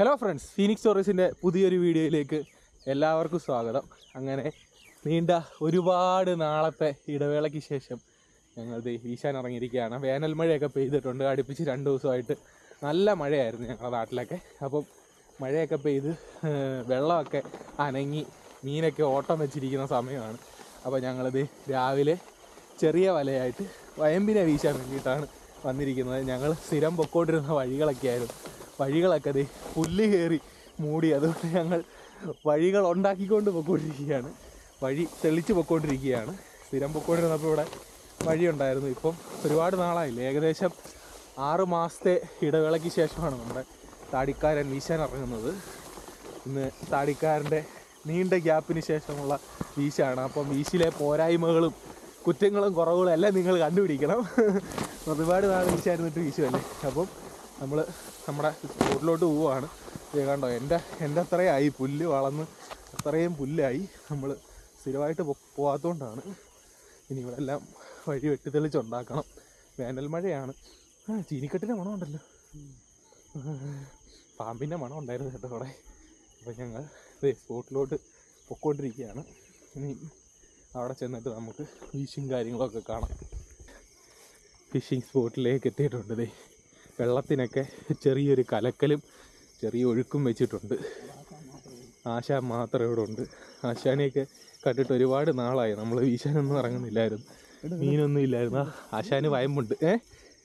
Hello friends Phoenix സ്റ്റോറീസിൻ്റെ പുതിയൊരു വീഡിയോയിലേക്ക് എല്ലാവർക്കും സ്വാഗതം അങ്ങനെ നീണ്ട ഒരുപാട് നാളത്തെ ഇടവേളയ്ക്ക് ശേഷം ഞങ്ങൾ ദേ വീശാൻ ഇറങ്ങിയിരിക്കുകയാണ് വേനൽ മഴയൊക്കെ പെയ്തിട്ടുണ്ട് അടുപ്പിച്ച് രണ്ട് ദിവസമായിട്ട് നല്ല മഴയായിരുന്നു ഞങ്ങളുടെ നാട്ടിലൊക്കെ അപ്പം മഴയൊക്കെ പെയ്ത് ഏർ, വെള്ളമൊക്കെ അനങ്ങി മീനൊക്കെ ഓട്ടം വെച്ചിരിക്കുന്ന സമയമാണ് അപ്പോൾ ഞങ്ങളിത് രാവിലെ ചെറിയ വലയായിട്ട് വയമ്പിനെ വീശാൻ വേണ്ടിയിട്ടാണ് വന്നിരിക്കുന്നത് ഞങ്ങൾ സ്ഥിരം പൊക്കോണ്ടിരുന്ന വഴികളൊക്കെ ആയിരുന്നു വഴികളൊക്കെ ദേ പുല്ല് കയറി മൂടി അതുകൊണ്ട് ഞങ്ങൾ വഴികൾ ഉണ്ടാക്കിക്കൊണ്ട് പൊക്കോണ്ടിരിക്കുകയാണ് വഴി തെളിച്ച് പൊക്കോണ്ടിരിക്കുകയാണ് സ്ഥിരം പൊക്കോണ്ടിരുന്നപ്പോൾ ഇവിടെ വഴിയുണ്ടായിരുന്നു ഇപ്പം ഒരുപാട് നാളായില്ലേ ഏകദേശം ആറ് മാസത്തെ ഇടവേളയ്ക്ക് ശേഷമാണ് നമ്മുടെ താടിക്കാരൻ വീശാൻ ഇറങ്ങുന്നത് ഇന്ന് താടിക്കാരൻ്റെ നീണ്ട ഗ്യാപ്പിന് ശേഷമുള്ള വീശാണ് അപ്പം വീശിലെ പോരായ്മകളും കുറ്റങ്ങളും കുറവുകളും എല്ലാം നിങ്ങൾ കണ്ടുപിടിക്കണം ഒരുപാട് നാൾ വീശായിരുന്നിട്ട് വീശുമല്ലേ അപ്പം നമ്മൾ നമ്മുടെ സ്പോട്ടിലോട്ട് പോവുകയാണ് ഇത് കണ്ടോ എൻ്റെ എൻ്റെ അത്രയായി പുല്ല് വളർന്ന് അത്രയും പുല്ലായി നമ്മൾ സ്ഥിരമായിട്ട് പോ- പോവാത്തതുകൊണ്ടാണ് ഇനി ഇവിടെ എല്ലാം വഴി വെട്ടിത്തെളിച്ചുണ്ടാക്കണം വേനൽ മഴയാണ് ആ ചീനിക്കെട്ടിൻ്റെ മണമുണ്ടല്ലോ പാമ്പിൻ്റെ മണം ഉണ്ടായിരുന്നു കേട്ടോ അവിടെ അപ്പോൾ ഞങ്ങൾ ഇതേ സ്പോട്ടിലോട്ട് പൊക്കോണ്ടിരിക്കുകയാണ് ഇനി അവിടെ ചെന്നിട്ട് നമുക്ക് ഫിഷിങ് കാര്യങ്ങളൊക്കെ കാണാം ഫിഷിംഗ് സ്പോട്ടിലേക്ക് എത്തിയിട്ടുണ്ട് ദേ വെള്ളത്തിനൊക്കെ ചെറിയൊരു കലക്കലും ചെറിയ ഒഴുക്കും വെച്ചിട്ടുണ്ട് ആശാൻ മാത്രം ഇവിടെ ഉണ്ട് ആശാനെയൊക്കെ കണ്ടിട്ട് ഒരുപാട് നാളായി നമ്മൾ വീശാനൊന്നും ഇറങ്ങുന്നില്ലായിരുന്നു മീനൊന്നും ഇല്ലായിരുന്നു ആ, ആശാന് വയമ്പുണ്ട് ഏ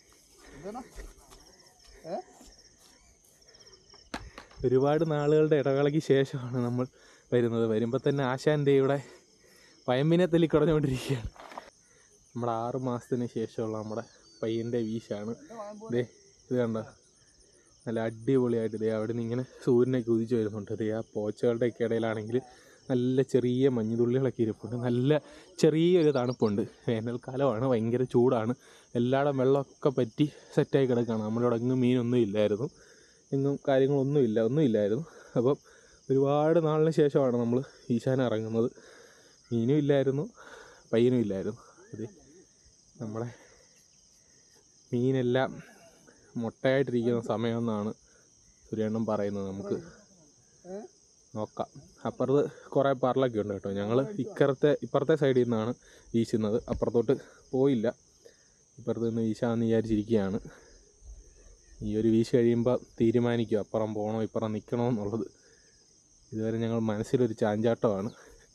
ഒരുപാട് നാളുകളുടെ ഇടവേളയ്ക്ക് ശേഷമാണ് നമ്മൾ വരുന്നത് വരുമ്പോൾ തന്നെ ആശാൻ്റെ ഇവിടെ വയമ്പിനെ തല്ലിക്കുടഞ്ഞുകൊണ്ടിരിക്കുകയാണ് നമ്മുടെ ആറ് മാസത്തിന് ശേഷമുള്ള നമ്മുടെ പയ്യൻ്റെ വീശാണ് ദേ ഇത് കണ്ടോ നല്ല അടിപൊളിയായിട്ട് ദേ അവിടെ നിന്ന് ഇങ്ങനെ സൂര്യനൊക്കെ ഉദിച്ച് വരുന്നുണ്ട് ദേ ആ പോച്ചകളുടെയൊക്കെ ഇടയിലാണെങ്കിൽ നല്ല ചെറിയ മഞ്ഞുതുള്ളികളൊക്കെ ഇരിപ്പുണ്ട് നല്ല ചെറിയൊരു തണുപ്പുണ്ട് വേനൽക്കാലമാണ് ഭയങ്കര ചൂടാണ് എല്ലായിടം വെള്ളമൊക്കെ പറ്റി സെറ്റായി കിടക്കുകയാണ് നമ്മുടെ ഇവിടെ എങ്ങും മീനൊന്നും ഇല്ലായിരുന്നു എങ്ങും കാര്യങ്ങളൊന്നും ഇല്ല ഒന്നും ഇല്ലായിരുന്നു അപ്പം ഒരുപാട് നാളിന് ശേഷമാണ് നമ്മൾ ഈശാന ഇറങ്ങുന്നത് മീനും ഇല്ലായിരുന്നു പയ്യനും ഇല്ലായിരുന്നു ഇത് നമ്മുടെ മീനെല്ലാം മുട്ടയായിട്ടിരിക്കുന്ന സമയമെന്നാണ് സുരേണ്ണൻ പറയുന്നത് നമുക്ക് നോക്കാം അപ്പുറത്ത് കുറേ പറലൊക്കെ ഉണ്ട് കേട്ടോ ഞങ്ങൾ ഇക്കറത്തെ ഇപ്പുറത്തെ സൈഡിൽ നിന്നാണ് വീശുന്നത് അപ്പുറത്തോട്ട് പോയില്ല ഇപ്പുറത്ത് നിന്ന് വീശാമെന്ന് വിചാരിച്ചിരിക്കുകയാണ് ഈ ഒരു വീശ് കഴിയുമ്പോൾ തീരുമാനിക്കും അപ്പുറം പോകണോ ഇപ്പുറം നിൽക്കണോ എന്നുള്ളത് ഇതുവരെ ഞങ്ങൾ മനസ്സിലൊരു ചാഞ്ചാട്ടമാണ്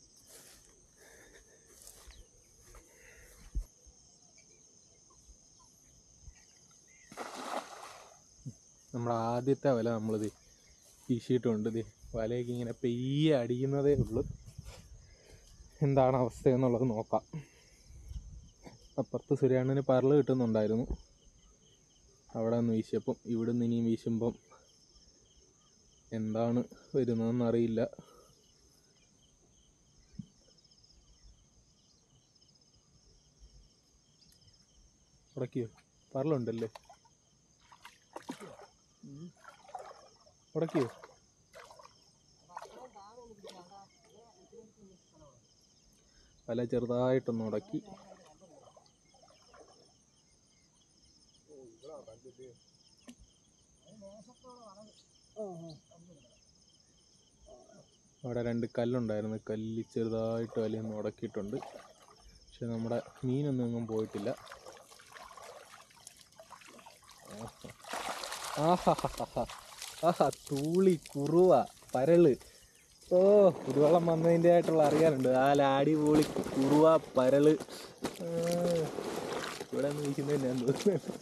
നമ്മുടെ ആദ്യത്തെ വല നമ്മളിത് വീശിയിട്ടുണ്ട് ഇത് വലയൊക്കെ ഇങ്ങനെ പെയ്യെ അടിക്കുന്നതേ ഉള്ളൂ എന്താണ് അവസ്ഥ എന്നുള്ളത് നോക്കാം അപ്പുറത്ത് സുരേണ്ണന് പറല് കിട്ടുന്നുണ്ടായിരുന്നു അവിടെ നിന്ന് വീശിയപ്പം ഇവിടെ നിന്ന് ഇനിയും വീശുമ്പം എന്താണ് വരുന്നതെന്ന് അറിയില്ല ഉടക്കിയോ പറലുണ്ടല്ലേ ഉടക്കിയോ വല ചെറുതായിട്ടൊന്ന് ഉടക്കി അവിടെ രണ്ട് കല്ലുണ്ടായിരുന്നു കല്ല് ചെറുതായിട്ട് വലയൊന്ന് ഉടക്കിയിട്ടുണ്ട് പക്ഷെ നമ്മുടെ മീനൊന്നും എങ്ങും പോയിട്ടില്ല ആഹാ ആഹാ തൂളി കുറുവ പരള് ഓ കുരുവെള്ളം വന്നതിൻ്റെ ആയിട്ടുള്ള അറിയാനുണ്ട് ആ ലാടി പൂളി കുറുവ പരള് ആ, ഇവിടെ നിന്ന് വീശുന്നതന്നെ തോന്നുന്നു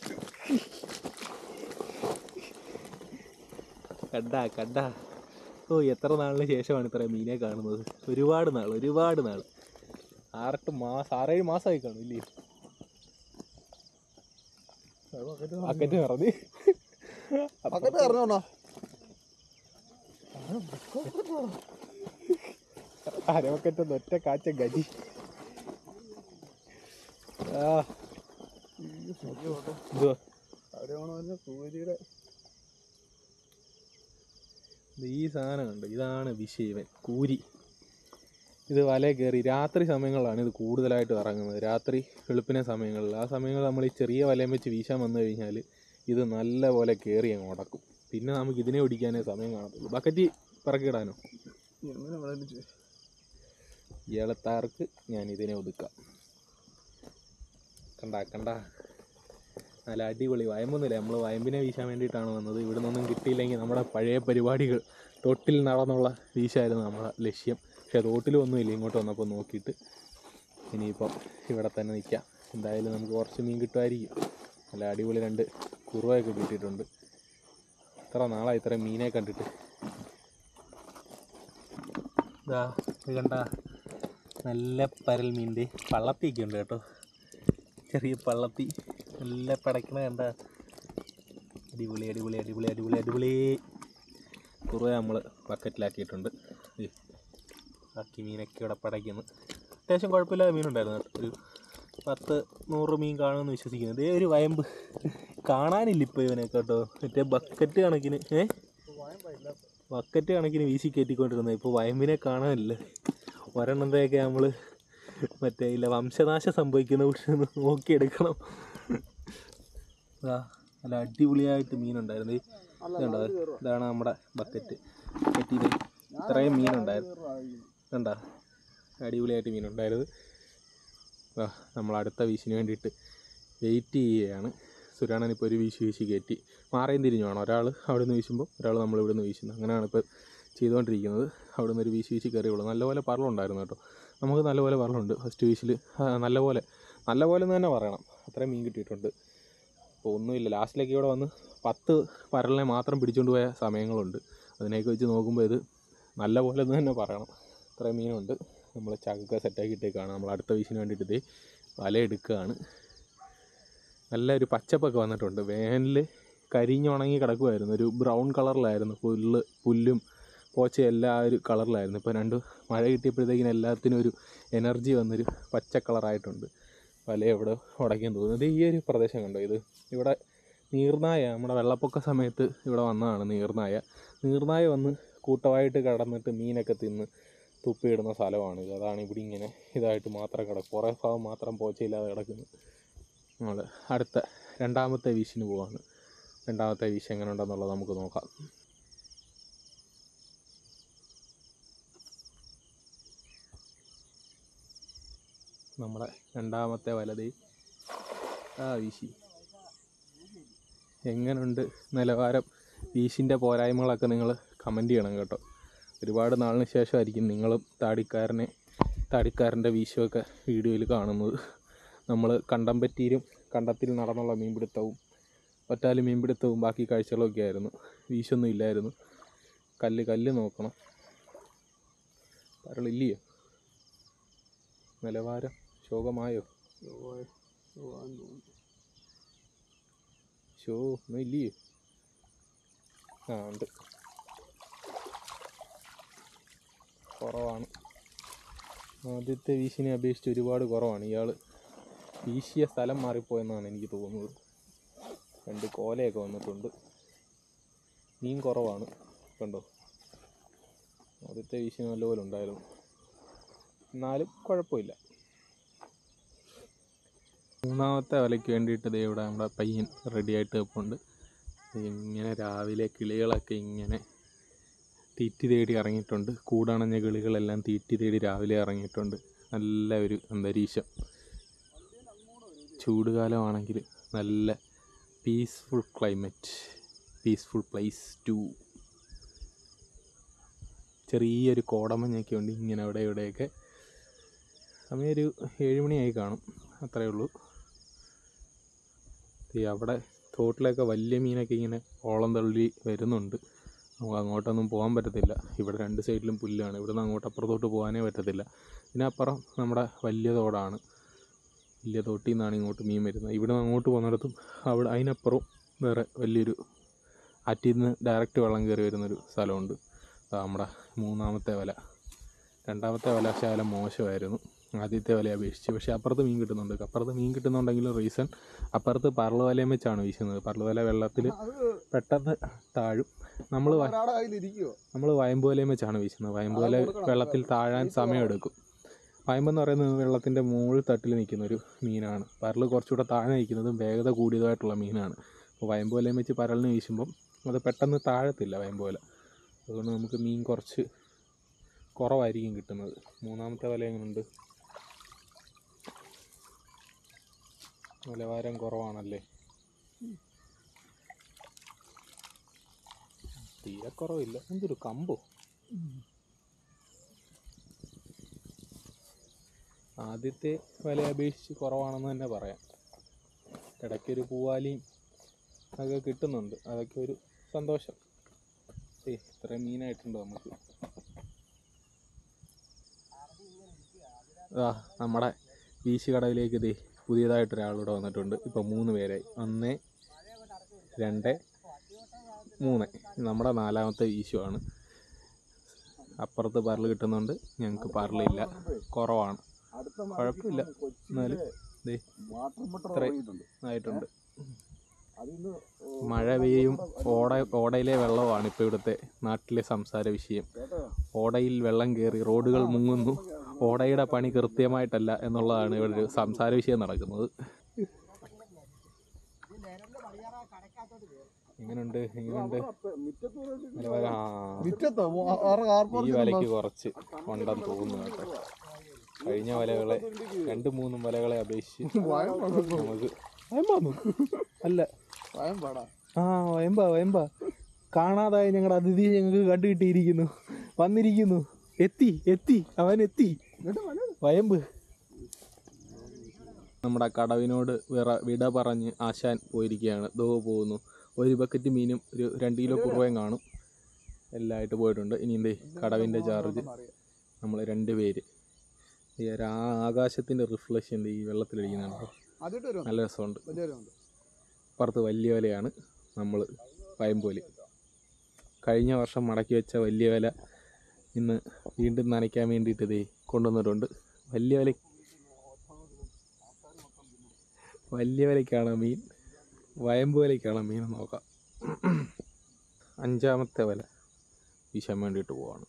കണ്ടാ കണ്ടാ ഓ എത്ര നാളിന് ശേഷമാണ് ഇത്ര മീനെ കാണുന്നത് ഒരുപാട് നാൾ ഒരുപാട് നാൾ ആറെട്ട് മാസം ആറേഴ് മാസമായി കാണും ഇല്ലേ അക്കറ്റ് നിറഞ്ഞ് പക്കത്ത് കറങ്ങണോ അരവക്കറ്റ് ഒറ്റ കാച്ച ഗജി ആ ഇതുവാ. അവരാണ് സൂര്യയുടെ ഇത് ഈ സാധനം ഉണ്ട് ഇതാണ് വിഷയവൻ കൂരി ഇത് വല കയറി രാത്രി സമയങ്ങളിലാണ് ഇത് കൂടുതലായിട്ട് ഇറങ്ങുന്നത് രാത്രി വെളുപ്പിനെ സമയങ്ങളിൽ ആ സമയങ്ങളിൽ നമ്മൾ ഈ ചെറിയ വലയം വെച്ച് വീശാൻ വന്നു കഴിഞ്ഞാൽ ഇത് നല്ല പോലെ കയറി അങ്ങ് ഉടക്കും പിന്നെ നമുക്ക് ഇതിനെ ഒടിക്കാനേ സമയം കാണത്തുള്ളൂ ബക്കറ്റ് പിറക്കിടാനോ എങ്ങനെ വേണേലും ചെയ്യ്. ഇയാളത്താർക്ക് ഞാൻ ഇതിനെ ഒതുക്കാം കണ്ട കണ്ട നല്ല അടിപൊളി വയമ്പൊന്നുമില്ല നമ്മൾ വയമ്പിനെ വീശാൻ വേണ്ടിയിട്ടാണ് വന്നത് ഇവിടെ നിന്നൊന്നും കിട്ടിയില്ലെങ്കിൽ നമ്മുടെ പഴയ പരിപാടികൾ തൊട്ടിൽ നടന്നുള്ള വീശായിരുന്നു നമ്മുടെ ലക്ഷ്യം പക്ഷേ തോട്ടിലും ഒന്നുമില്ല ഇങ്ങോട്ട് വന്നപ്പോൾ നോക്കിയിട്ട് ഇനിയിപ്പം ഇവിടെ തന്നെ നിൽക്കാം എന്തായാലും നമുക്ക് കുറച്ച് മീൻ കിട്ടുമായിരിക്കും നല്ല അടിപൊളി രണ്ട് കുറുവയൊക്കെ കിട്ടിയിട്ടുണ്ട് ഇത്ര നാളായി ഇത്ര മീനെ കണ്ടിട്ട് ഇതാ ഇത് കണ്ട നല്ല പരൽ മീൻ്റെ പള്ളപ്പിയൊക്കെ ഉണ്ട് കേട്ടോ ചെറിയ പള്ളപ്പി നല്ല പടക്കണ കണ്ട അടിപൊളി അടിപൊളി അടിപൊളി അടിപൊളി അടിപൊളി കുറേ നമ്മൾ ബക്കറ്റിലാക്കിയിട്ടുണ്ട് ദേ, ബാക്കി മീനൊക്കെ ഇവിടെ പടയ്ക്കുന്നു അത്യാവശ്യം കുഴപ്പമില്ലാതെ മീനുണ്ടായിരുന്നു കേട്ടോ ഒരു പത്ത് നൂറ് മീൻ കാണുമെന്ന് വിശ്വസിക്കുന്നു ഇതേ ഒരു വയമ്പ് കാണാനില്ല ഇപ്പോൾ ഇവനെ കേട്ടോ മറ്റേ ബക്കറ്റ് കണക്കിന് ഏ ബക്കറ്റ് കണക്കിന് വീശി കയറ്റിക്കൊണ്ടിരുന്നത് ഇപ്പോൾ വയമ്പിനെ കാണാനില്ല ഒരെണ്ണത്തെയൊക്കെ നമ്മൾ മറ്റേ ഇല്ല വംശനാശം സംഭവിക്കുന്ന പക്ഷെ നോക്കിയെടുക്കണം ആ നല്ല അടിപൊളിയായിട്ട് മീനുണ്ടായിരുന്നു ഈ ഇതുണ്ടോ ഇതാണ് നമ്മുടെ ബക്കറ്റ് ബക്കറ്റിൽ ഇത്രയും മീനുണ്ടായിരുന്നു കണ്ടാ അടിപൊളിയായിട്ട് മീനുണ്ടായിരുന്നു ആ നമ്മൾ അടുത്ത വീശിന് വേണ്ടിയിട്ട് വെയിറ്റ് ചെയ്യുകയാണ് സുരാണൻ ഇപ്പോൾ ഒരു വീശി വീശി കയറ്റി മാറിയും തിരിഞ്ഞു വേണം ഒരാൾ അവിടെ നിന്ന് വീശുമ്പോൾ ഒരാൾ നമ്മൾ ഇവിടെ നിന്ന് വീശുന്നത് അങ്ങനെയാണ് ഇപ്പോൾ ചെയ്തുകൊണ്ടിരിക്കുന്നത് അവിടെ നിന്ന് ഒരു വീശി വീശി കയറിയുള്ളൂ നല്ലപോലെ പറലുണ്ടായിരുന്നു കേട്ടോ നമുക്ക് നല്ലപോലെ പറലുണ്ട് ഫസ്റ്റ് വീശിൽ നല്ലപോലെ നല്ലപോലെ എന്ന് തന്നെ പറയണം അത്രയും മീൻ കിട്ടിയിട്ടുണ്ട് അപ്പോൾ ഒന്നുമില്ല ലാസ്റ്റിലേക്ക് ഇവിടെ വന്ന് പത്ത് പരലിനെ മാത്രം പിടിച്ചുകൊണ്ട് പോയ സമയങ്ങളുണ്ട് അതിനെയൊക്കെ വെച്ച് നോക്കുമ്പോൾ ഇത് നല്ല പോലെ എന്ന് തന്നെ പറയണം ഇത്രയും മീനുണ്ട് നമ്മൾ ചക്കൊക്കെ സെറ്റാക്കി ഇട്ടേക്കാണ് നമ്മൾ അടുത്ത വീശിന് വേണ്ടിയിട്ട് ഇതേ വല എടുക്കുകയാണ് നല്ലൊരു പച്ചപ്പൊക്കെ വന്നിട്ടുണ്ട് വേനൽ കരിഞ്ഞുണങ്ങി കിടക്കുമായിരുന്നു ഒരു ബ്രൗൺ കളറിലായിരുന്നു പുല്ല് പുല്ലും പോച്ചയും എല്ലാം ആ ഒരു കളറിലായിരുന്നു ഇപ്പോൾ രണ്ട് മഴ കിട്ടിയപ്പോഴത്തേക്കിനും എല്ലാത്തിനും ഒരു എനർജി വന്നൊരു പച്ച കളറായിട്ടുണ്ട് വല എവിടെ ഉടയ്ക്കാൻ തോന്നുന്നത് ഈ ഒരു പ്രദേശം കണ്ടോ ഇത് ഇവിടെ നീർനായ നമ്മുടെ വെള്ളപ്പൊക്ക സമയത്ത് ഇവിടെ വന്നതാണ് നീർനായ നീർനായ വന്ന് കൂട്ടമായിട്ട് കിടന്നിട്ട് മീനൊക്കെ തിന്ന് തുപ്പിയിടുന്ന സ്ഥലമാണ് ഇത് അതാണ് ഇവിടെ ഇങ്ങനെ ഇതായിട്ട് മാത്രം കിടക്കും കുറേ ഭാഗം മാത്രം പോച്ചയില്ലാതെ കിടക്കുന്നു നമ്മൾ അടുത്ത രണ്ടാമത്തെ വീശിന് പോവാണ് രണ്ടാമത്തെ വീശ് എങ്ങനെ ഉണ്ടെന്നുള്ളത് നമുക്ക് നോക്കാം നമ്മുടെ രണ്ടാമത്തെ വലത് ആ വീശി എങ്ങനെയുണ്ട് നിലവാരം വീശിൻ്റെ പോരായ്മകളൊക്കെ നിങ്ങൾ കമൻറ്റ് ചെയ്യണം കേട്ടോ ഒരുപാട് നാളിന് ശേഷമായിരിക്കും നിങ്ങളും താടിക്കാരനെ താടിക്കാരൻ്റെ വീശുമൊക്കെ വീഡിയോയിൽ കാണുന്നത് നമ്മൾ കണ്ടമ്പറ്റീരും കണ്ടത്തിൽ നടന്നുള്ള മീൻപിടുത്തവും ഒറ്റാല് മീൻപിടുത്തവും ബാക്കി കാഴ്ചകളൊക്കെ ആയിരുന്നു വീശൊന്നും ഇല്ലായിരുന്നു കല്ല് കല്ല് നോക്കണം പരളില്ലയോ നിലവാരം ശോകമായോ പോവാൻ തോന്നുന്നു. ഷോ ഒന്നും ഇല്ലയോ ആ ഉണ്ട് കുറവാണ് ആദ്യത്തെ വീശിനെ അപേക്ഷിച്ച് ഒരുപാട് കുറവാണ് ഇയാൾ വീശിയ സ്ഥലം മാറിപ്പോയെന്നാണ് എനിക്ക് തോന്നുന്നത് രണ്ട് കോലയൊക്കെ വന്നിട്ടുണ്ട് മീൻ കുറവാണ് കണ്ടോ ആദ്യത്തെ വീശി നല്ലപോലെ ഉണ്ടായിരുന്നു എന്നാലും കുഴപ്പമില്ല മൂന്നാമത്തെ വലയ്ക്ക് വേണ്ടിയിട്ട് ദേ ഇവിടെ നമ്മുടെ പയ്യൻ റെഡിയായിട്ട് നിൽപ്പുണ്ട് ഇങ്ങനെ രാവിലെ കിളികളൊക്കെ ഇങ്ങനെ തീറ്റി തേടി ഇറങ്ങിയിട്ടുണ്ട് കൂടണഞ്ഞ കിളികളെല്ലാം തീറ്റി തേടി രാവിലെ ഇറങ്ങിയിട്ടുണ്ട് നല്ല ഒരു അന്തരീക്ഷം ചൂടുകാലമാണെങ്കിൽ നല്ല peaceful climate peaceful place to ചെറിയൊരു കോടമഞ്ഞൊക്കെ ഉണ്ട് ഇങ്ങനെ അവിടെ ഇവിടെയൊക്കെ സമയം ഒരു ഏഴുമണിയായി കാണും അത്രയേ ഉള്ളൂ ഈ അവിടെ തോട്ടിലൊക്കെ വലിയ മീനൊക്കെ ഇങ്ങനെ ഓളം തള്ളി വരുന്നുണ്ട് നമുക്ക് അങ്ങോട്ടൊന്നും പോകാൻ പറ്റത്തില്ല ഇവിടെ രണ്ട് സൈഡിലും പുല്ലാണ് ഇവിടുന്ന് അങ്ങോട്ട് അപ്പുറത്തോട്ട് പോകാനേ പറ്റത്തില്ല ഇതിനപ്പുറം നമ്മുടെ വലിയ തോടാണ് വലിയ തോട്ടിൽ നിന്നാണ് ഇങ്ങോട്ട് മീൻ വരുന്നത് ഇവിടുന്ന് അങ്ങോട്ട് പോകുന്നിടത്തും അവിടെ അതിനപ്പുറം വേറെ വലിയൊരു ആറ്റിൽ നിന്ന് ഡയറക്റ്റ് വെള്ളം കയറി വരുന്നൊരു സ്ഥലമുണ്ട് അതാ നമ്മുടെ മൂന്നാമത്തെ വല രണ്ടാമത്തെ വല ശാലം മോശമായിരുന്നു ആദ്യത്തെ വലയെ അപേക്ഷിച്ച് പക്ഷേ അപ്പുറത്ത് മീൻ കിട്ടുന്നുണ്ട് അപ്പുറത്ത് മീൻ കിട്ടുന്നുണ്ടെങ്കിലും റീസൺ അപ്പുറത്ത് പറള് വലയും വെച്ചാണ് വീശുന്നത് പറള് വല വെള്ളത്തിൽ അത് പെട്ടെന്ന് താഴും നമ്മൾ ഒരാടെ കയ്യിലിരിക്കുവോ നമ്മൾ വയമ്പ് വലയും വെച്ചാണ് വീശുന്നത് വയമ്പ് വല വെള്ളത്തിൽ താഴാൻ സമയമെടുക്കും വയമ്പെന്ന് പറയുന്നത് വെള്ളത്തിൻ്റെ മുകളിൽ തട്ടിൽ നിൽക്കുന്ന ഒരു മീനാണ് പരൽ കുറച്ചുകൂടെ താഴെ നിൽക്കുന്നതും വേഗത കൂടിയതായിട്ടുള്ള മീനാണ് അപ്പോൾ വയമ്പ് വലയും വെച്ച് പരലിന് വീശുമ്പം അത് പെട്ടെന്ന് താഴത്തില്ല വയമ്പ് വല അതുകൊണ്ട് നമുക്ക് മീൻ കുറച്ച് കുറവായിരിക്കും കിട്ടുന്നത് മൂന്നാമത്തെ വല എങ്ങനെയുണ്ട് നിലവാരം കുറവാണല്ലേ തീരെ കുറവില്ല എന്തൊരു കമ്പോ ആദ്യത്തെ വില അപേക്ഷിച്ച് കുറവാണെന്ന് തന്നെ പറയാം ഇടയ്ക്കൊരു പൂവാലിയും ഒക്കെ കിട്ടുന്നുണ്ട് അതൊക്കെ ഒരു സന്തോഷം ഏയ് ഇത്രയും മീനായിട്ടുണ്ട് നമുക്ക് ആ നമ്മുടെ ബീച്ച് കടവിലേക്ക് ഇതേ പുതിയതായിട്ട് ഒരാളിവിടെ വന്നിട്ടുണ്ട് ഇപ്പം മൂന്ന് പേരായി ഒന്ന് രണ്ട് മൂന്ന് നമ്മുടെ നാലാമത്തെ വീശുവാണ് അപ്പുറത്ത് പരൽ കിട്ടുന്നുണ്ട് ഞങ്ങൾക്ക് പരലില്ല കുറവാണ് കുഴപ്പമില്ല എന്നാലും ദേ ഇത്രയും ആയിട്ടുണ്ട് മഴ പെയ്യും ഓട ഓടയിലെ വെള്ളമാണ് ഇപ്പോൾ ഇവിടുത്തെ നാട്ടിലെ സംസാര വിഷയം ഓടയിൽ വെള്ളം കയറി റോഡുകൾ മുങ്ങുന്നു ഓടയുടെ പണി കൃത്യമായിട്ടല്ല എന്നുള്ളതാണ് ഇവിടെ ഒരു സംസാര വിഷയം നടക്കുന്നത് എങ്ങനെയുണ്ട് എങ്ങനെയുണ്ട് നിലവാരം ആ മിറ്റത്തോ ആറ് കാർ ഈ വലയ്ക്ക് കുറച്ച് ഉണ്ടെന്ന് തോന്നുന്നു കേട്ടോ കഴിഞ്ഞ വലകളെ രണ്ട് മൂന്നും വലകളെ അപേക്ഷിച്ച് നമുക്ക് വയമ്പാന്നു അല്ല ഭയം പാടാ ആ വയമ്പാ വയമ്പാ കാണാതായ ഞങ്ങളുടെ അതിഥി ഞങ്ങൾക്ക് കണ്ടുകിട്ടിയിരിക്കുന്നു വന്നിരിക്കുന്നു എത്തി എത്തി അവൻ എത്തി വയമ്പ് നമ്മുടെ കടവിനോട് വിറ വിട പറഞ്ഞ് ആശാൻ പോയിരിക്കുകയാണ് ദോ പോകുന്നു ഒരു ബക്കറ്റ് മീനും ഒരു രണ്ട് കിലോ കുറുവയും കാണും എല്ലായിട്ട് പോയിട്ടുണ്ട് ഇനി എന്തേ കടവിൻ്റെ ചാർജ് നമ്മൾ രണ്ട് പേര് ഈ ഒരു ആ ആകാശത്തിൻ്റെ റിഫ്ലക്ഷൻ ഈ വെള്ളത്തിലടിക്കുന്നുണ്ടോ ആദ്യമായിട്ട് വരുമോ നല്ല രസമുണ്ട് വലിയ വരുമുണ്ട് അപ്പുറത്ത് വലിയ വലയാണ് നമ്മൾ വയമ്പോലി കഴിഞ്ഞ വർഷം മടക്കി വെച്ച വലിയ വല ഇന്ന് വീണ്ടും നനയ്ക്കാൻ വേണ്ടിയിട്ട് ഇതേ കൊണ്ടുവന്നിട്ടുണ്ട് വലിയ വല വലിയ വലയ്ക്കാണ് മീൻ വയമ്പ് വലയ്ക്കാണ് മീൻ എന്ന് നോക്കാം അഞ്ചാമത്തെ വല വീശാൻ വേണ്ടിയിട്ട് പോവാണ്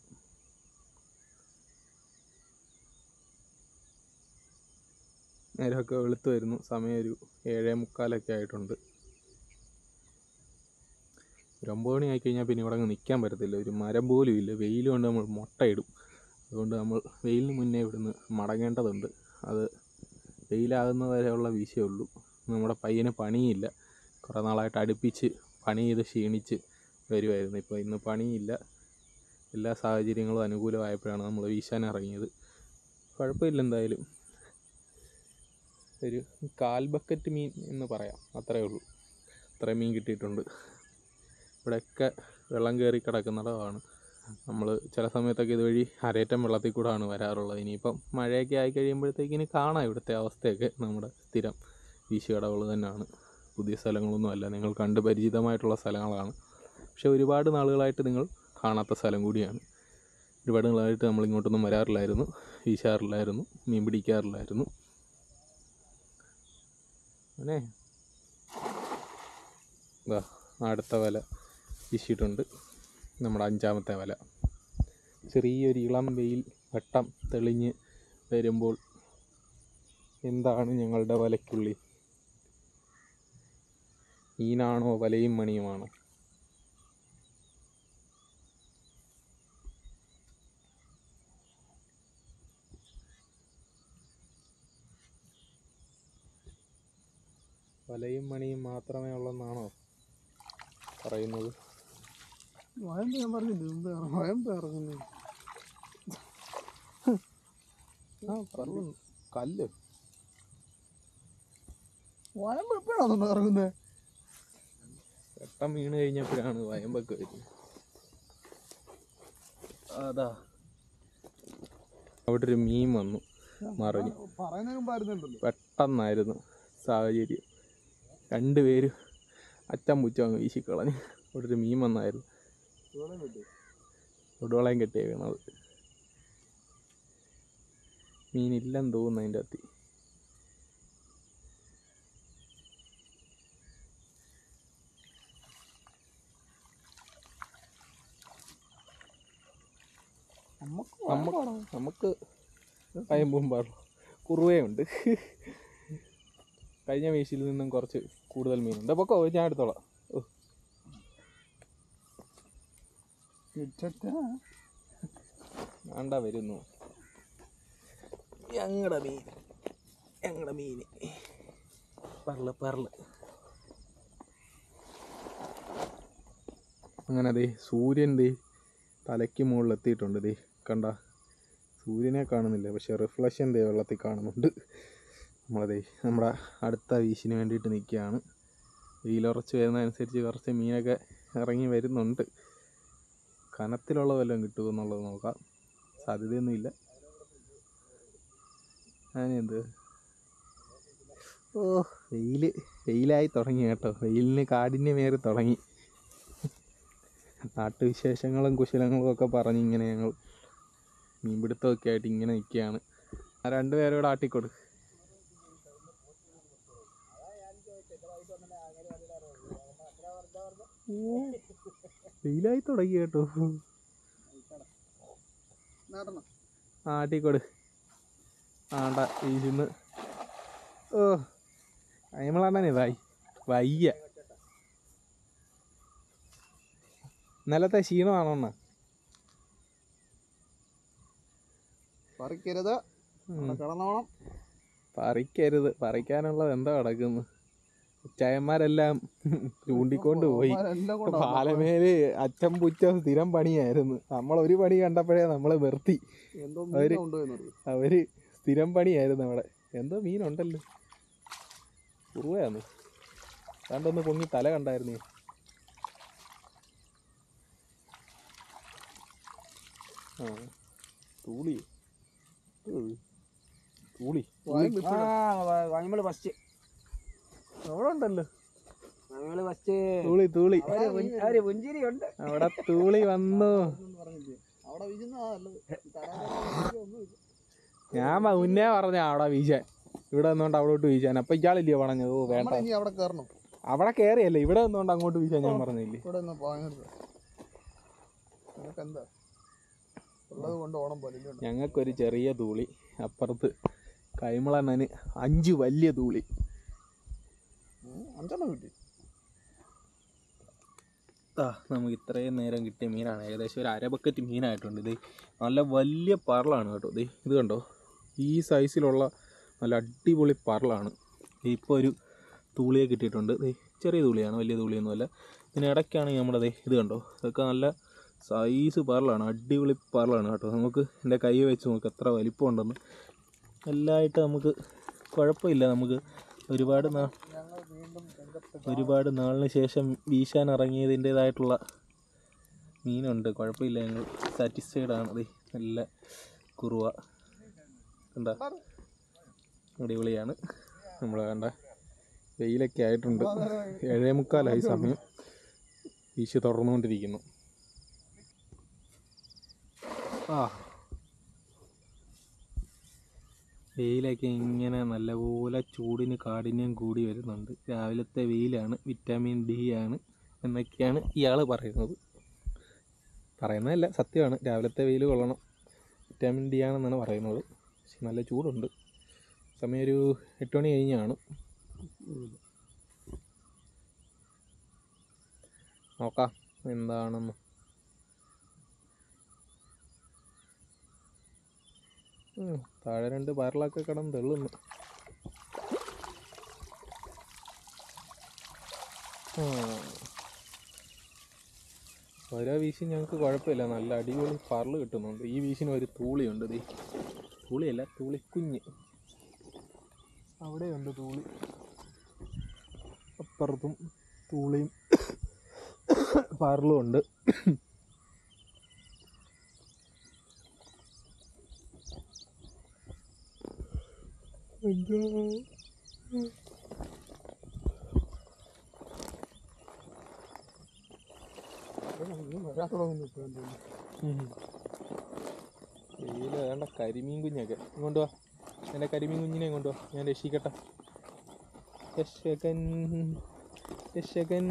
നേരമൊക്കെ വെളുത്ത് വരുന്നു സമയം ഒരു ഏഴേ മുക്കാലൊക്കെ ആയിട്ടുണ്ട് ഒരു ഒമ്പത് മണി ആയിക്കഴിഞ്ഞാൽ പിന്നെ ഇവിടെ അങ്ങ് നിൽക്കാൻ പറ്റത്തില്ല ഒരു മരം പോലും ഇല്ല വെയിൽ കൊണ്ട് നമ്മൾ മുട്ടയിടും അതുകൊണ്ട് നമ്മൾ വെയിലിന് മുന്നേ ഇവിടുന്ന് മടങ്ങേണ്ടതുണ്ട് അത് വെയിലാകുന്ന വരെയുള്ള വീശേ ഉള്ളൂ നമ്മുടെ പയ്യന് പണിയില്ല കുറേ നാളായിട്ട് അടുപ്പിച്ച് പണി ചെയ്ത് ക്ഷീണിച്ച് വരുമായിരുന്നു ഇപ്പോൾ ഇന്ന് പണിയില്ല എല്ലാ സാഹചര്യങ്ങളും അനുകൂലമായപ്പോഴാണ് നമ്മൾ വീശാൻ ഇറങ്ങിയത് കുഴപ്പമില്ല എന്തായാലും ഒരു കാൽ ബക്കറ്റ് മീൻ എന്ന് പറയാം അത്രയേ ഉള്ളൂ അത്രയും മീൻ കിട്ടിയിട്ടുണ്ട് ഇവിടെയൊക്കെ വെള്ളം കയറി കിടക്കുന്നിടമാണ് നമ്മൾ ചില സമയത്തൊക്കെ ഇതുവഴി അരേറ്റം വെള്ളത്തിൽ കൂടാണ് വരാറുള്ളത് ഇനിയിപ്പം മഴയൊക്കെ ആയി കഴിയുമ്പോഴത്തേക്കിന് കാണാം ഇവിടുത്തെ അവസ്ഥയൊക്കെ നമ്മുടെ സ്ഥിരം വീശുകടകൾ തന്നെയാണ് പുതിയ സ്ഥലങ്ങളൊന്നും അല്ല നിങ്ങൾ കണ്ട് പരിചിതമായിട്ടുള്ള സ്ഥലങ്ങളാണ് പക്ഷെ ഒരുപാട് നാളുകളായിട്ട് നിങ്ങൾ കാണാത്ത സ്ഥലം കൂടിയാണ് ഒരുപാട് നാളായിട്ട് നമ്മൾ ഇങ്ങോട്ടൊന്നും വരാറില്ലായിരുന്നു വീശാറില്ലായിരുന്നു മീൻ പിടിക്കാറില്ലായിരുന്നു അങ്ങനെ ഇതാ അടുത്ത വല വീശിയിട്ടുണ്ട് നമ്മുടെ അഞ്ചാമത്തെ വല ചെറിയൊരു ഇളം വെയിൽ വട്ടം തെളിഞ്ഞ് വരുമ്പോൾ എന്താണ് ഞങ്ങളുടെ വലയ്ക്കുള്ളിൽ മീനാണോ വലയും മണിയുമാണോ വലയും മണിയും മാത്രമേ ഉള്ളെന്നാണോ പറയുന്നത് വയമ്പ് ഞാൻ പറഞ്ഞില്ലേ മുമ്പ് വയമ്പ് ഇറങ്ങുന്നു ആ പറഞ്ഞു കല്ല് വയമ്പ് എപ്പോഴാണ് ഇറങ്ങുന്നത് വെട്ടം വീണ് കഴിഞ്ഞപ്പോഴാണ് വയമ്പൊക്കെ വരുന്നത് അതാ അവിടെ ഒരു മീൻ വന്നു മറിഞ്ഞു പറയുന്നതിന് മുമ്പായിരുന്നുണ്ടല്ലോ പെട്ടെന്നായിരുന്നു സാഹചര്യം രണ്ടുപേരും അച്ഛൻ പുച്ഛം അങ്ങ് വീശിക്കളഞ്ഞ് അവിടെ ഒരു മീൻ വന്നായിരുന്നു ഒടുവളയും കെട്ടിയ വീണത് മീനില്ലെന്ന് തോന്നുന്നു അതിൻ്റെ അകത്ത് നമുക്ക് നമുക്ക് നമുക്ക് പയമ്പും പാടും കുറുവയുണ്ട് കഴിഞ്ഞ വീശിൽ നിന്നും കുറച്ച് കൂടുതൽ മീനുണ്ട് പൊക്കോ ഞാൻ എടുത്തോളാം ഓ ഇട്ടിട്ടാ വേണ്ട വരുന്നു ഞങ്ങളുടെ മീൻ ഞങ്ങളുടെ മീൻ പറള് പറള് അങ്ങനെ ദേ സൂര്യൻ ദേ തലയ്ക്ക് മുകളിൽ എത്തിയിട്ടുണ്ട് ദേ കണ്ട സൂര്യനെ കാണുന്നില്ല പക്ഷെ റിഫ്ലക്ഷൻ ദേ വെള്ളത്തിൽ കാണുന്നുണ്ട് നമ്മളതേ നമ്മുടെ അടുത്ത വീശിന് വേണ്ടിയിട്ട് നിൽക്കുകയാണ് വെയിലുറച്ച് വരുന്നതനുസരിച്ച് കുറച്ച് മീനൊക്കെ ഇറങ്ങി വരുന്നുണ്ട് കനത്തിലുള്ള വല്ലതും കിട്ടുമോ എന്നുള്ളത് നോക്കാം സാധ്യതയൊന്നുമില്ല അതിനെന്ത് ഓ വെയിൽ വെയിലായി തുടങ്ങി കേട്ടോ വെയിലിന് കാഠിന്യമേറി തുടങ്ങി നാട്ടുവിശേഷങ്ങളും കുശലങ്ങളും ഒക്കെ പറഞ്ഞ് ഇങ്ങനെ ഞങ്ങൾ മീൻപിടുത്തമൊക്കെ ആയിട്ട് ഇങ്ങനെ നിൽക്കുകയാണ് ആ രണ്ടുപേരോട് ആട്ടിക്കൊടു ഓ വെയിലായി തുടങ്ങി കേട്ടോ നടണം ആട്ടിക്കൊടു ആണ്ട വീശുന്ന് ഓ അയമളണ്ണനെ വായി വയ്യ ഇന്നലത്തെ ക്ഷീണമാണോ അണ്ണ പറിക്കരുത് അവിടെ കിടന്നോണം പറിക്കരുത് പറിക്കാനുള്ളത് എന്താ കിടക്കുന്നു ചായന്മാരെല്ലാം ചൂണ്ടിക്കൊണ്ട് പോയി അവന്മാരെല്ലാം കൂടെ പാലമേല് അച്ഛൻ പുച്ച സ്ഥിരം പണിയായിരുന്നു നമ്മൾ ഒരു പണി കണ്ടപ്പോഴേ നമ്മള് നിർത്തി എന്തോ അവര് മീൻ കൊണ്ടുപോയെന്നറിയോ അവര് സ്ഥിരം പണിയായിരുന്നു അവിടെ എന്തോ മീനുണ്ടല്ലോ ഉറുവയാന്ന് കണ്ടൊന്ന് പൊങ്ങി തല കണ്ടായിരുന്നു ആ തൂളി ഏയ്. തൂളി വായും ആ വഴിമള് ഫസ്റ്റ് അവിടെ ഉണ്ടല്ലോ വഴിമള് ഫസ്റ്റ് തൂളി തൂളി അവര് പുഞ്ച- അവര് പുഞ്ചിരി ഉണ്ട് അവിടെ തൂളി വന്നു ഒന്നും പറഞ്ഞില്ലേ അവിടെ വീശുന്നതാ നല്ലത് തടാകത്തിൽ ഒന്നുമില്ല ഞാൻ മ- മുന്നേ പറഞ്ഞ അവിടെ വീശാൻ ഇവിടെ നിന്നോണ്ട് അവിടോട്ട് വീശാൻ അപ്പൊ ഇയാളില്ലയോ പറഞ്ഞത് ഓ വേണ്ട നമ്മൾ ഇനി അവിടെ കയറണം അവിടെ കയറിയല്ലേ ഇവിടെ നിന്നോണ്ട് അങ്ങോട്ട് വീശാൻ ഞാൻ പറഞ്ഞില്ലേ ഇവിടെ നിന്ന് പോയത് നിനക്ക് എന്താ ഉള്ളത് കൊണ്ട് ഓണം പോലെ ഇല്ലേ ഉണ്ട്? ഞങ്ങൾക്കൊരു ചെറിയ തൂളി അപ്പുറത്ത് കൈമളണ്ണന് അഞ്ച് വലിയ തൂളി ഉം, അഞ്ചെണ്ണം കിട്ടി ആ നമുക്ക് ഇത്രയും നേരം കിട്ടിയ മീനാണ് ഏകദേശം ഒരു അര ബക്കറ്റ് മീനായിട്ടുണ്ട് ഇത് നല്ല വലിയ പറളാണ് കേട്ടോ ഇത് ഇത് കണ്ടോ ഈ സൈസിലുള്ള നല്ല അടിപൊളി പറളാണ് ഇപ്പോൾ ഒരു തൂളിയെ കിട്ടിയിട്ടുണ്ട് ദേ ചെറിയ തൂളിയാണ് വലിയ തൂളിയൊന്നുമല്ല ഇതിന് ഇടയ്ക്കാണെങ്കിൽ നമ്മുടെ ദേ ഇത് കണ്ടോ ഇതൊക്കെ നല്ല സൈസ് പറളാണ് അടിപൊളി പറളാണ് കേട്ടോ നമുക്ക് എൻ്റെ കൈ വെച്ച് നോക്ക് എത്ര വലിപ്പം ഉണ്ടെന്ന് എല്ലായിട്ട് നമുക്ക് കുഴപ്പമില്ല നമുക്ക് ഒരുപാട് നാ ഞങ്ങൾ വീണ്ടും രംഗത്ത് ഒരുപാട് നാളിന് ശേഷം വീശാൻ ഇറങ്ങിയതിൻ്റേതായിട്ടുള്ള മീനുണ്ട് കുഴപ്പമില്ല ഞങ്ങൾ സാറ്റിസ്ഫൈഡ് ആണ് അതെ നല്ല കുറുവ കണ്ട അടിപൊളിയാണ് നമ്മൾ കണ്ട വെയിലൊക്കെ ആയിട്ടുണ്ട് ഏഴേ മുക്കാലായി സമയം വീശി തുറന്നുകൊണ്ടിരിക്കുന്നു ആ വെയിലൊക്കെ ഇങ്ങനെ നല്ലപോലെ ചൂടിന് കാഠിന്യം കൂടി വരുന്നുണ്ട് രാവിലത്തെ വെയിലാണ് വിറ്റാമിൻ ഡി ആണ് എന്നൊക്കെയാണ് ഇയാൾ പറയുന്നത് പറയുന്നതല്ല സത്യമാണ് രാവിലത്തെ വെയിൽ കൊള്ളണം വിറ്റാമിൻ ഡി ആണെന്നാണ് പറയുന്നത് പക്ഷെ നല്ല ചൂടുണ്ട് സമയം ഒരു എട്ട് മണി കഴിഞ്ഞാണ് നോക്കാം എന്താണെന്ന് ഉം, താഴെ രണ്ട് പയറിലൊക്കെ കിടന്ന് തെള്ളുന്നു ആ. ഓരോ വീശി ഞങ്ങൾക്ക് കുഴപ്പമില്ല നല്ല അടിപൊളി പറല് കിട്ടുന്നുണ്ട് ഈ വീശിന് ഒരു തൂളിയുണ്ട് ദേ തൂളിയല്ല തൂളിക്കുഞ്ഞ് അവിടെയുണ്ട് തൂളി അപ്പുറത്തും തൂളിയും പറലും ഉണ്ട് എന്താ വരാൻ തുടങ്ങുന്നു ഇപ്പൊ എന്ത് ചെയ്യുന്നു? വെയിൽ വേണ്ട കരിമീൻ കുഞ്ഞൊക്കെ ഇങ്ങോട്ട് വാ എൻ്റെ കരിമീൻ കുഞ്ഞിനെ ഇങ്ങോട്ട് വാ ഞാൻ രക്ഷിക്കട്ടെ രക്ഷകൻ രക്ഷകൻ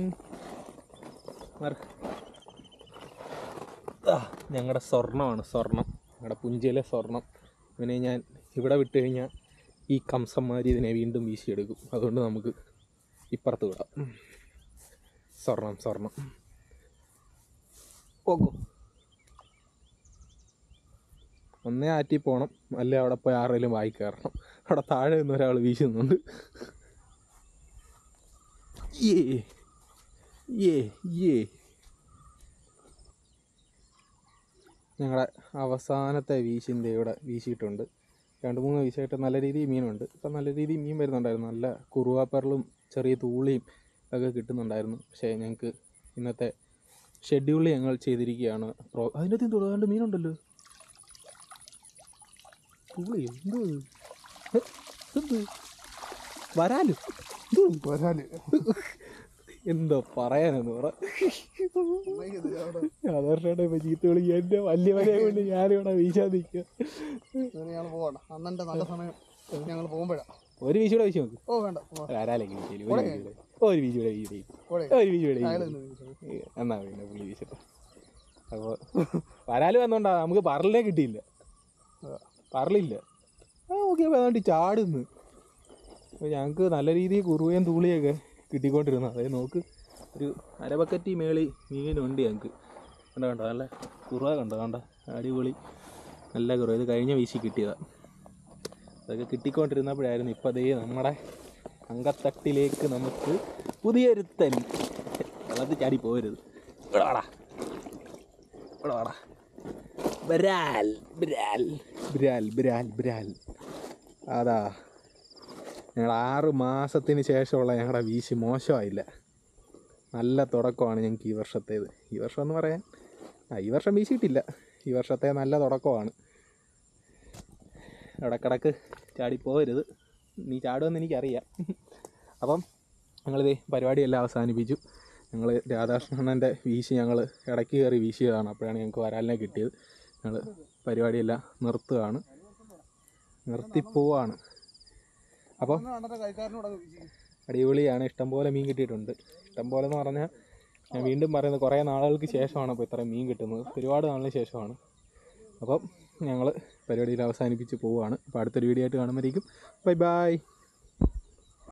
ഞങ്ങളുടെ സ്വർണ്ണമാണ് സ്വർണം ഞങ്ങളുടെ പുഞ്ചയിലെ സ്വർണം ഇവനെ ഞാൻ ഇവിടെ വിട്ട് കഴിഞ്ഞാൽ ഈ കംസന്മാർ ഇതിനെ വീണ്ടും വീശിയെടുക്കും അതുകൊണ്ട് നമുക്ക് ഇപ്പുറത്ത് വിടാം സ്വർണം സ്വർണം ഓക്കോ ഒന്നേ ആറ്റി പോകണം അല്ലെ അവിടെ പോയി ആരെങ്കിലും വായി കയറണം അവിടെ താഴെ നിന്ന് ഒരാൾ വീശുന്നുണ്ട് ഏ ഏ ഏ ഞങ്ങളുടെ അവസാനത്തെ വീശിൻ്റെ ഇവിടെ വീശിയിട്ടുണ്ട് രണ്ട് മൂന്ന് വീശായിട്ട് നല്ല രീതിയിൽ മീനുണ്ട് ഇപ്പം നല്ല രീതിയിൽ മീൻ വരുന്നുണ്ടായിരുന്നു നല്ല കുറുവാപ്പറലും ചെറിയ തൂളിയും ഒക്കെ കിട്ടുന്നുണ്ടായിരുന്നു പക്ഷേ ഞങ്ങൾക്ക് ഇന്നത്തെ ഷെഡ്യൂൾ ഞങ്ങൾ ചെയ്തിരിക്കുകയാണ് പ്രോ അതിൻ്റെ അകത്ത് എന്തോ രണ്ട് മീനുണ്ടല്ലോ തൂളി എന്തോ ഇത്? ഏ, ഇതെന്ത് വരാലും വരാല് എന്തോ പറയാനെന്ന് പറ ഉമ്മയ്ക്ക് ഇത് അവിടെ സാധാരണ ഇപ്പൊ ചീത്ത വിളിക്കുക എൻ്റെ വലിയവനെ കൊണ്ട് ഞാനിവിടെ വീശാൻ നിൽക്കുക ഇങ്ങനെ ഞങ്ങൾ പോകണ്ട അണ്ണൻ്റെ നല്ല സമയം ഞങ്ങൾ പോകുമ്പോഴാ ഒരു വീശിയുടെ വീശി നോക്ക് ഓ വേണ്ട പോ. വരാലേക്ക് വീശിയില്ല ഒരു വീശിയുടെ ഒരു വീശിയുടെ വീശി പോടെ. ഒരു വീശിയുടെ അയാൾ വീശി നിന്ന് വിളിച്ചത്. എന്നാ പിന്നെ പുള്ളി വീശട്ടെ അപ്പോൾ വരാല് വന്നോണ്ടാ നമുക്ക് പറലിനെ കിട്ടിയില്ല അതാ. പറലില്ല ആ ഓക്കെ ഏതാണ്ട് ചാടുന്നു അപ്പോൾ ഞങ്ങൾക്ക് നല്ല രീതിയിൽ കുറുവയും തൂളിയൊക്കെ കിട്ടിക്കൊണ്ടിരുന്നു അതായത് നോക്ക് ഒരു അരബക്കറ്റി മേളി മീനുണ്ട് ഞങ്ങൾക്ക് കണ്ടോ കണ്ടോ നല്ല കുറുവ കണ്ടോ കണ്ടോ അടിപൊളി നല്ല കുറുവ ഇത് കഴിഞ്ഞ വീശി കിട്ടിയതാണ് അതൊക്കെ കിട്ടിക്കൊണ്ടിരുന്നപ്പോഴായിരുന്നു ഇപ്പോൾ അതേ നമ്മുടെ അങ്കത്തട്ടിലേക്ക് നമുക്ക് പുതിയൊരുത്തൻ വെള്ളത്തിൽ ചാടി പോകരുത് ഇവിടെ വാടാ ഇവിടെ വാടാ ബ്രാൽ ബ്രാൽ ബ്രാൽ ബ്രാൽ ബ്രാൽ അതാ ഞങ്ങൾ ആറ് മാസത്തിന് ശേഷമുള്ള ഞങ്ങളുടെ വീശി മോശമായില്ല നല്ല തുടക്കമാണ് ഞങ്ങൾക്ക് ഈ വർഷത്തേത് ഈ വർഷം എന്ന് പറയാൻ ആ ഈ വർഷം വീശിയിട്ടില്ല ഈ വർഷത്തെ നല്ല തുടക്കമാണ് ഇടക്കിടക്ക് ചാടിപ്പോകരുത് നീ ചാടുമെന്ന് എനിക്കറിയാം അപ്പം ഞങ്ങളിത് പരിപാടിയെല്ലാം അവസാനിപ്പിച്ചു ഞങ്ങൾ രാധാകൃഷ്ണൻ്റെ വീശി ഞങ്ങൾ ഇടയ്ക്ക് കയറി വീശിയതാണ് അപ്പോഴാണ് ഞങ്ങൾക്ക് വരാലിനെ കിട്ടിയത് ഞങ്ങൾ പരിപാടിയെല്ലാം നിർത്തുകയാണ് നിർത്തിപ്പോവാണ് അപ്പം അണ്ണൻ അണ്ണൻ്റെ കൈക്കാരനോട് അങ്ങ് വിളിച്ചു. അടിപൊളിയാണ് ഇഷ്ടംപോലെ മീൻ കിട്ടിയിട്ടുണ്ട് ഇഷ്ടംപോലെ എന്ന് പറഞ്ഞാൽ ഞാൻ വീണ്ടും പറയുന്നത് കുറേ നാളുകൾക്ക് ശേഷമാണ് അപ്പോൾ ഇത്രയും മീൻ കിട്ടുന്നത് ഒരുപാട് നാളിന് ശേഷമാണ് അപ്പം ഞങ്ങൾ പരിപാടിയിൽ അവസാനിപ്പിച്ച് പോവുകയാണ് അപ്പോൾ അടുത്തൊരു വീഡിയോ ആയിട്ട് കാണുമ്പോഴേക്കും ബൈ ബൈ